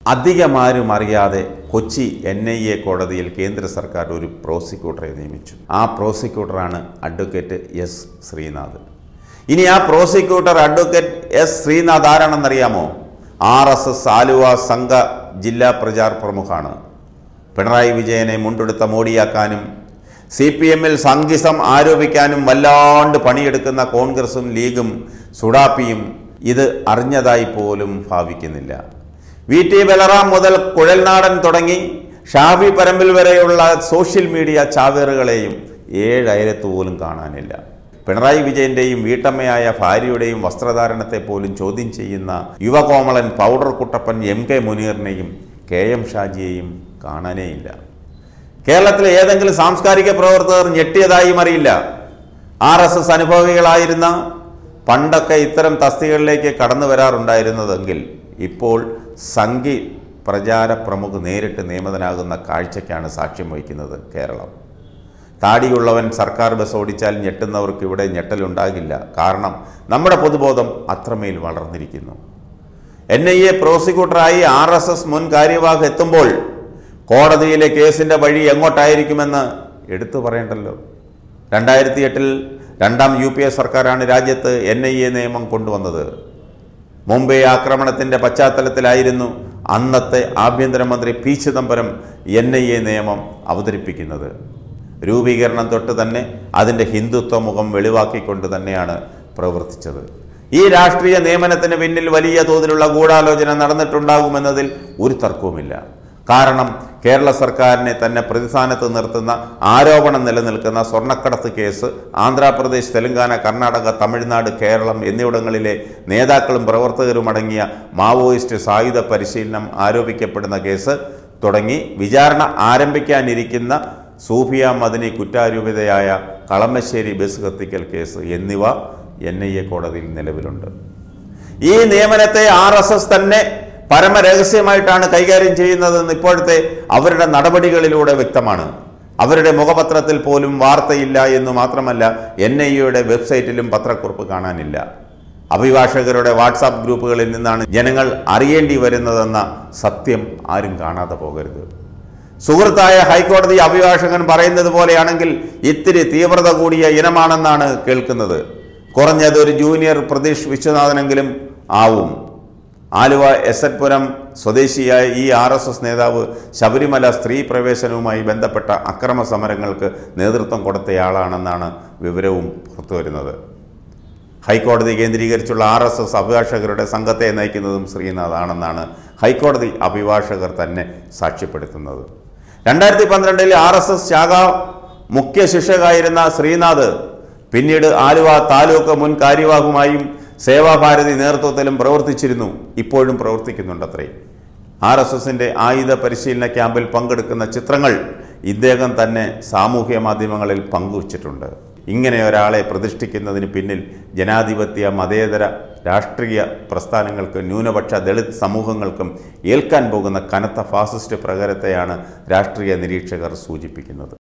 അധികമാരും അറിയാതെ Kochi N I A കോടതിയിൽ കേന്ദ്ര സർക്കാർ ഒരു പ്രോസിക്യൂട്ടറെ നിയമിച്ചു ആ പ്രോസിക്യൂട്ടറാണ് അഡ്വക്കേറ്റ് എസ് ശ്രീനാഥ് ഇനി ആ പ്രോസിക്യൂട്ടർ അഡ്വക്കേറ്റ് എസ് ശ്രീനാഥ് ആരാണെന്നറിയാമോ ആർ എസ് എസ് ആലുവ സംഘ ജില്ലാ പ്രചാർ പ്രമുഖാണ് പിണറായി വിജയനെ മുണ്ടെടുത്ത മോഡിയാക്കാനും സി പി എമ്മിൽ സംഘിസം ആരോപിക്കാനും വല്ലാണ്ട് പണിയെടുക്കുന്ന കോൺഗ്രസും ലീഗും സുഡാപ്പിയും ഇത് അറിഞ്ഞതായി പോലും ഭാവിക്കുന്നില്ല വി ടി ബലറാം മുതൽ കുഴൽനാടൻ തുടങ്ങി ഷാഫി പരമ്പിൽ വരെയുള്ള സോഷ്യൽ മീഡിയ ചാവേറുകളെയും ഏഴയലത്ത് പോലും കാണാനില്ല പിണറായി വിജയന്റെയും വീട്ടമ്മയായ ഭാര്യയുടെയും വസ്ത്രധാരണത്തെ പോലും ചോദ്യം ചെയ്യുന്ന യുവകോമളൻ പൗഡർ കുട്ടപ്പൻ എം കെ മുനീറിനെയും കെ എം ഷാജിയെയും കാണാനേയില്ല കേരളത്തിലെ ഏതെങ്കിലും സാംസ്കാരിക പ്രവർത്തകർ ഞെട്ടിയതായും അറിയില്ല ആർ എസ് എസ് അനുഭവികളായിരുന്ന പണ്ടൊക്കെ ഇത്തരം തസ്തികകളിലേക്ക് കടന്നു വരാറുണ്ടായിരുന്നതെങ്കിൽ ഇപ്പോൾ സംഘി പ്രചാര പ്രമുഖ് നേരിട്ട് നിയമിതനാകുന്ന കാഴ്ചയ്ക്കാണ് സാക്ഷ്യം വഹിക്കുന്നത് കേരളം താടിയുള്ളവൻ സർക്കാർ ബസ് ഓടിച്ചാൽ ഞെട്ടുന്നവർക്ക് ഇവിടെ ഞെട്ടലുണ്ടാകില്ല കാരണം നമ്മുടെ പൊതുബോധം അത്രമേൽ വളർന്നിരിക്കുന്നു എൻ ഐ എ പ്രോസിക്യൂട്ടറായി ആർ എസ് എസ് മുൻ കാര്യവാഹ് എത്തുമ്പോൾ കോടതിയിലെ കേസിൻ്റെ വഴി എങ്ങോട്ടായിരിക്കുമെന്ന് എടുത്തു പറയണ്ടല്ലോ രണ്ടായിരത്തി എട്ടിൽ രണ്ടാം യു പി എ സർക്കാരാണ് രാജ്യത്ത് എൻ ഐ എ നിയമം കൊണ്ടുവന്നത് മുംബൈ ആക്രമണത്തിൻ്റെ പശ്ചാത്തലത്തിലായിരുന്നു അന്നത്തെ ആഭ്യന്തരമന്ത്രി P Chidambaram N I A നിയമം അവതരിപ്പിക്കുന്നത് രൂപീകരണം തൊട്ട് തന്നെ അതിൻ്റെ ഹിന്ദുത്വ മുഖം വെളിവാക്കിക്കൊണ്ട് തന്നെയാണ് പ്രവർത്തിച്ചത് ഈ രാഷ്ട്രീയ നിയമനത്തിന് പിന്നിൽ വലിയ തോതിലുള്ള ഗൂഢാലോചന നടന്നിട്ടുണ്ടാകുമെന്നതിൽ ഒരു തർക്കവുമില്ല കാരണം കേരള സർക്കാരിനെ തന്നെ പ്രതിസ്ഥാനത്ത് നിർത്തുന്ന ആരോപണം നിലനിൽക്കുന്ന സ്വർണ്ണക്കടത്ത് കേസ് ആന്ധ്രാപ്രദേശ് തെലങ്കാന കർണാടക തമിഴ്നാട് കേരളം എന്നിവിടങ്ങളിലെ നേതാക്കളും പ്രവർത്തകരും അടങ്ങിയ മാവോയിസ്റ്റ് സായുധ പരിശീലനം ആരോപിക്കപ്പെടുന്ന കേസ് തുടങ്ങി വിചാരണ ആരംഭിക്കാനിരിക്കുന്ന സൂഫിയ മദനി കുറ്റാരൂപിതയായ കളമശ്ശേരി ബസ് കത്തിക്കൽ കേസ് എന്നിവ എൻ ഐ എ കോടതിയിൽ നിലവിലുണ്ട് ഈ നിയമനത്തെ ആർ എസ് എസ് തന്നെ പരമരഹസ്യമായിട്ടാണ് കൈകാര്യം ചെയ്യുന്നതെന്ന് ഇപ്പോഴത്തെ അവരുടെ നടപടികളിലൂടെ വ്യക്തമാണ് അവരുടെ മുഖപത്രത്തിൽ പോലും വാർത്തയില്ല എന്ന് മാത്രമല്ല എൻ ഐ എയുടെ വെബ്സൈറ്റിലും പത്രക്കുറിപ്പ് കാണാനില്ല അഭിഭാഷകരുടെ വാട്സാപ്പ് ഗ്രൂപ്പുകളിൽ നിന്നാണ് ജനങ്ങൾ അറിയേണ്ടി വരുന്നതെന്ന സത്യം ആരും കാണാതെ പോകരുത് സുഹൃത്തായ ഹൈക്കോടതി അഭിഭാഷകൻ പറയുന്നത് പോലെയാണെങ്കിൽ ഇത്തിരി തീവ്രത കൂടിയ ഇനമാണെന്നാണ് കേൾക്കുന്നത് കുറഞ്ഞത് ഒരു ജൂനിയർ പ്രതീഷ് വിശ്വനാഥനെങ്കിലും ആവും ആലുവ എസ് എറ്റ് പുരം സ്വദേശിയായ ഈ ആർ എസ് എസ് നേതാവ് ശബരിമല സ്ത്രീ പ്രവേശനവുമായി ബന്ധപ്പെട്ട അക്രമ സമരങ്ങൾക്ക് നേതൃത്വം കൊടുത്തയാളാണെന്നാണ് വിവരവും പുറത്തുവരുന്നത് ഹൈക്കോടതി കേന്ദ്രീകരിച്ചുള്ള ആർ എസ് എസ് അഭിഭാഷകരുടെ സംഘത്തെ നയിക്കുന്നതും ശ്രീനാഥാണെന്നാണ് ഹൈക്കോടതി അഭിഭാഷകർ തന്നെ സാക്ഷ്യപ്പെടുത്തുന്നത് രണ്ടായിരത്തി പന്ത്രണ്ടിൽ ആർ എസ് എസ് ശാഖ മുഖ്യ ശിക്ഷകായിരുന്ന ശ്രീനാഥ് പിന്നീട് ആലുവ താലൂക്ക് മുൻ കാര്യവാഹുമായും സേവാഭാരതി നേതൃത്വത്തിലും പ്രവർത്തിച്ചിരുന്നു ഇപ്പോഴും പ്രവർത്തിക്കുന്നുണ്ടത്രേ ആർ എസ് എസിൻ്റെ ആയുധ പരിശീലന ക്യാമ്പിൽ പങ്കെടുക്കുന്ന ചിത്രങ്ങൾ ഇദ്ദേഹം തന്നെ സാമൂഹ്യ മാധ്യമങ്ങളിൽ പങ്കുവച്ചിട്ടുണ്ട് ഇങ്ങനെ ഒരാളെ പ്രതിഷ്ഠിക്കുന്നതിന് പിന്നിൽ ജനാധിപത്യ മതേതര രാഷ്ട്രീയ പ്രസ്ഥാനങ്ങൾക്കും ന്യൂനപക്ഷ ദളിത് സമൂഹങ്ങൾക്കും ഏൽക്കാൻ പോകുന്ന കനത്ത ഫാസിസ്റ്റ് പ്രകരത്തെയാണ് രാഷ്ട്രീയ നിരീക്ഷകർ സൂചിപ്പിക്കുന്നത്